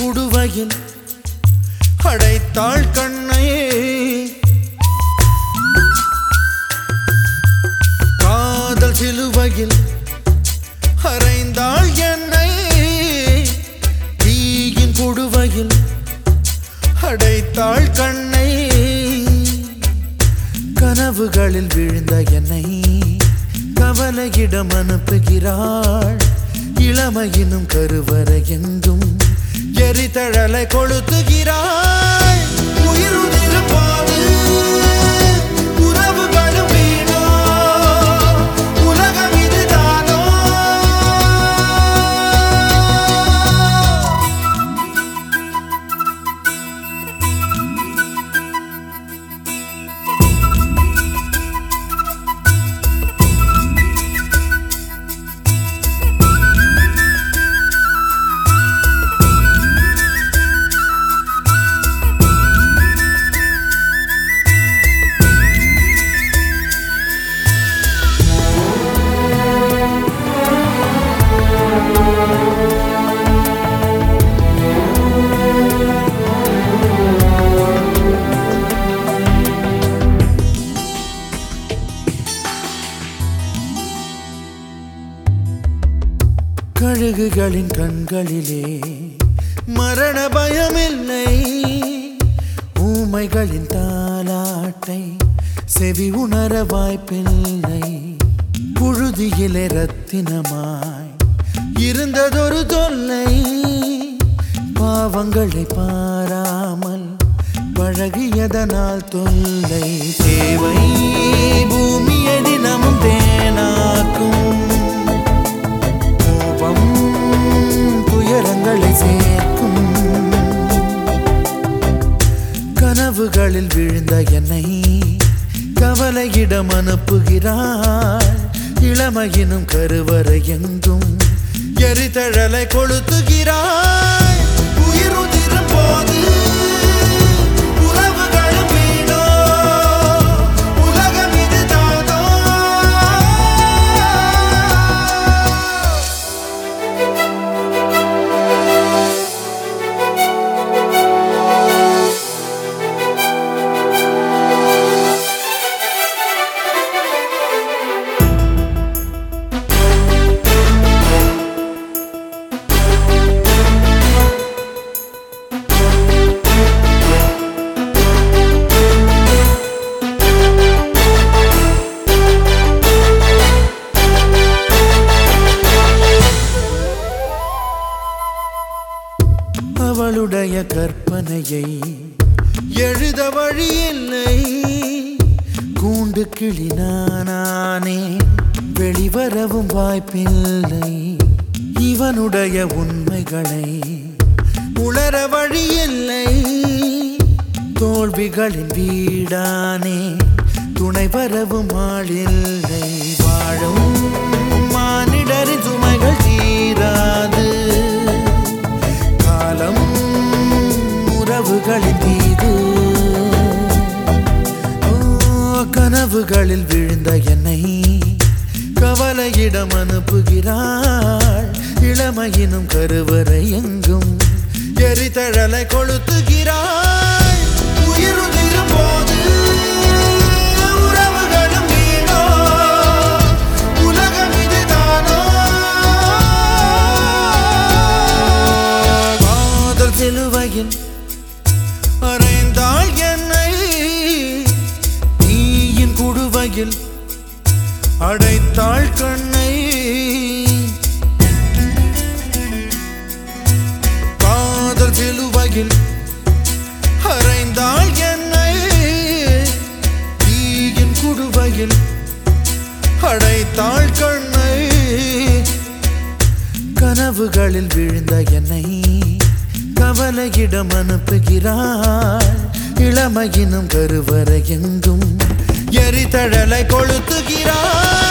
குடுவையில் அடைத்தாள் கண்ணையே காதல் சிலுவையில் அறைந்தாள் என்னை தீயின் குடுவையில் அடைத்தாள் கண்ணை கனவுகளில் விழுந்த என்னை கவலையிடம் அனுப்புகிறாள் இளமையினும் கருவறை எங்கும் எரிதழலை கொளுத்துகிறாள் உயிருதிருப்பாது உறவுகளும் வீணோ உலகம் இதுதானோ கழுகுகளின் கண்களிலே மரண பயமில்லை ஊமைகளின் தாலாட்டை செவி உணர வாய்ப்பில்லை புழுதியிலே ரத்தினமாய் இருந்ததொரு தொல்லை பாவங்களை பாராமல் பழகியதனால் தொல்லை தேவை பூமியை தினமும் தேனாக்கும் கோபம் துயரங்களை சேர்க்கும் கனவுகளில் விழுந்த என்னை கவலையிடம் அனுப்புகிறாள் இளமையினும் கருவறை எங்கும் எரிதழலை கொளுத்துகிறாள் உயிருதிரும் போது உறவுகளும் வீணோ உலகம் இதுதானோ அவளுடைய கற்பனையை எழுத வழியில்லை கூண்டு கிளி நானே வெளிவரவும் வாய்ப்பில்லை இவனுடைய உண்மைகளை உணர வழியில்லை தோல்விகளின் வீடானே துணை வரவும் ஆளில்லை வாழும் மானிடரின் சுமைகள் தீராது காலம் உறவுகளின் தீது ஓ, கனவுகளில் விழுந்த என்னை கவலையிடம் அனுப்புகிறாள் இளமையினும் கருவறை எங்கும் எரிதழலை கொளுத்துகிறாள் உயிருதிரும் போது உறவுகளும் வீணோ உலகம் இதுதானோ காதல் சிலுவையில் அறைந்தாள் என்னை தீயின் குடுவையில் அடைத்தாள் கண்ணை காதல் சிலுவையில் அறைந்தாள் என்னை தீயின் குடுவையில் அடைத்தாள் கண்ணை கனவுகளில் விழுந்த என்னை கவலையிடம் அனுப்புகிறாள் இளமையினும் கருவறை எங்கும் எரிதழலை கொளுத்துகிறாள்